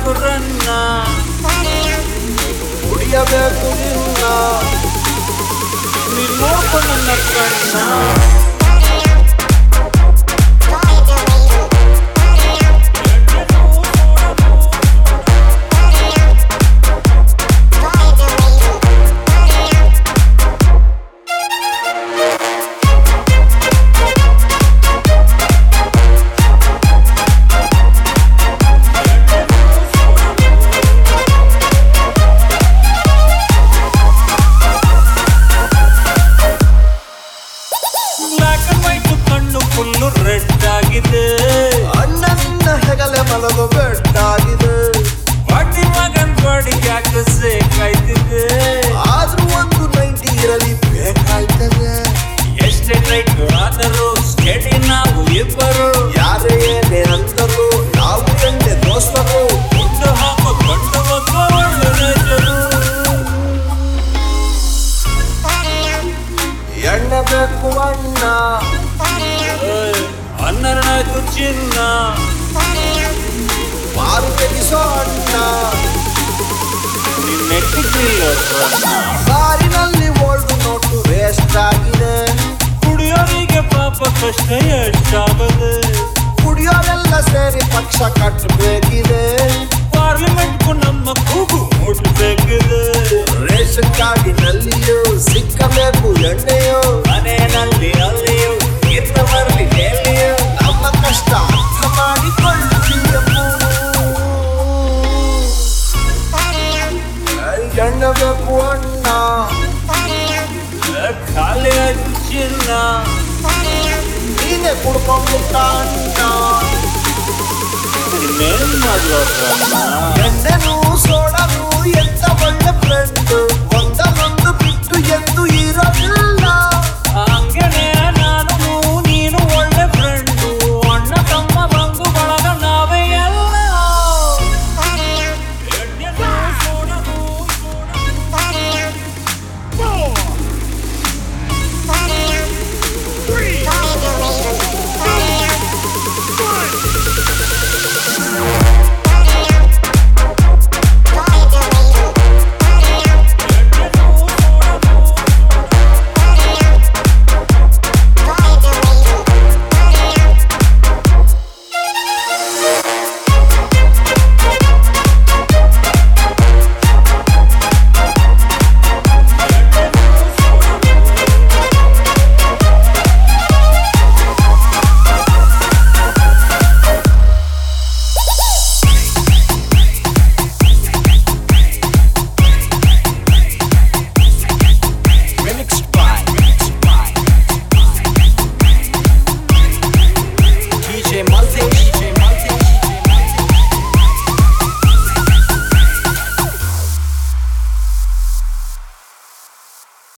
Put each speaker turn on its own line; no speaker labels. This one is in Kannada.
ಮಾಡಬೇಕು ರನ್ನ
ಕುಡಿಯಬೇಕು ನಿನ್ನ
ನೀನ್ ನೋಡ್ಕೊ ನನ್ನ ಕಣ್ಣ ಬ್ಲಾಕ್ ಅಂಡ್ ವೈಟ್ ಕಣ್ಣು ಫುಲ್ಲು ರೆಡ್ ಆಗಿದೆ
ಅಣ್ಣ ನಿನ್ನ ಹೆಗಲೆ ಮಲಗು ಬೆಟ್ಟಾಗಿದೆ
ಬಾಟಿ ಮಗನ್ ಬಾಡಿ ಯಾಕೆ ಸೇಕಾಯ್ತಿದೆ
ಆದ್ರೂ ಒಂದು ನೈಂಟಿ ಇರಲಿ ಬೇಕಾಯ್ತದೆ
ಎಷ್ಟೇ ರೈಟ್ ಆದರೂ ಸ್ಟೇಡಿ ನಾವು ಇಬ್ಬರು
ಯಾರೇ ಏನೇ ಅಂದರು ನಾವು ಎಂದೆ ದೋಸ್ತರು
ಗುಂಡು ಹಾಕೋ ಗಂಡು ಮಕ್ಕ ಒಳ್ಳೆ ರೈತರು
ಎಣ್ಣೆ ಬೇಕು ಅಣ್ಣ
ಹನ್ನೆರಡಾಯ್ತು ಚಿನ್ನ
ಮಾರು ತೆಗಿಸೋ ಅಣ್ಣ
ನಿನ್ನೆಟ್ಟಿಲ್ಲ
ಕಾರಿನಲ್ಲಿ ಓಲ್ಡ್ ನೋಟು ವೇಸ್ಟ್ ಆಗಿದೆ
ಕುಡಿಯೋರಿಗೆ ಪಾಪ ಕಷ್ಟ ಎಷ್ಟಾಗದೆ
ಕುಡಿಯೋರೆಲ್ಲ ಸೇರಿ ಪಕ್ಷ ಕಟ್ಟಬೇಕಿದೆ
ಪಾರ್ಲಿಮೆಂಟ್ಗೂ ನಮ್ಮ ಕೂಗು ಮುಟ್ಬೇಕಿದೆ
ರೇಷನ್ ಕಾರ್ಡಿನಲ್ಲಿಯೂ ಸಿಕ್ಕಬೇಕು ಎಣ್ಣೆಯೋ
ಮನೆಯಲ್ಲಿ ಅಲ್ಲಿಯೂ ಇತ್ತ ಬರಲಿ ಎಲ್ಲಿಯೂ
ನಮ್ಮ ಕಷ್ಟ ಅರ್ಥ ಮಾಡಿಕೊಳ್ಳಬೇಕು ಎಣ್ಣೆ ಬೇಕು ಅಣ್ಣ
ಖಾಲಿ ಆಯ್ತು ಚಿನ್ನ
ನೀನೆ ಕುಡ್ಕೊಂಡ್ಬಿಟ್ಟ ಅಣ್ಣ
ಇನ್ನೇನ್ ಮಾಡ್ಲೋಣ
ಎಣ್ಣೆನು ಸೋಡನು ಎಂತ ಒಳ್ಳೆ ಫ್ರೆಂಡ್ ಒಂದನ್ನೊಂದು ಬಿಟ್ಟು ಎಂದು ಇರೋ